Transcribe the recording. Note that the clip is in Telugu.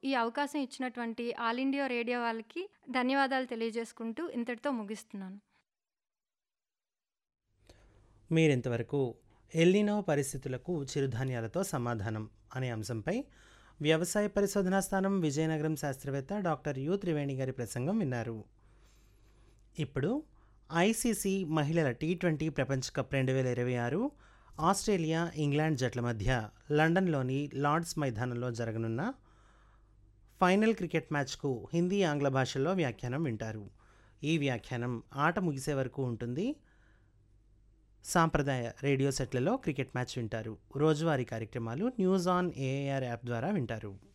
ఈ అవకాశం ఇచ్చినటువంటి ఆల్ ఇండియా రేడియో వాళ్ళకి ధన్యవాదాలు తెలియజేసుకుంటూ ఇంతటితో ముగిస్తున్నాను. మీరింతవరకు ఎల్నినో పరిస్థితులకు చిరుధాన్యాలతో సమాధానం అనే అంశంపై వ్యవసాయ పరిశోధనా స్థానం విజయనగరం శాస్త్రవేత్త డాక్టర్ యు త్రివేణి గారి ప్రసంగం విన్నారు ఇప్పుడు ఐసీసీ మహిళల టీ ట్వంటీ ప్రపంచ కప్ రెండు వేల ఇరవై ఆరు ఆస్ట్రేలియా ఇంగ్లాండ్ జట్ల మధ్య లండన్లోని లార్డ్స్ మైదానంలో జరగనున్న ఫైనల్ క్రికెట్ మ్యాచ్కు హిందీ ఆంగ్ల భాషల్లో వ్యాఖ్యానం వింటారు ఈ వ్యాఖ్యానం ఆట ముగిసే వరకు ఉంటుంది సాంప్రదాయ రేడియో సెట్లలో క్రికెట్ మ్యాచ్ వింటారు రోజువారీ కార్యక్రమాలు న్యూస్ ఆన్ ఏఆర్ యాప్ ద్వారా వింటారు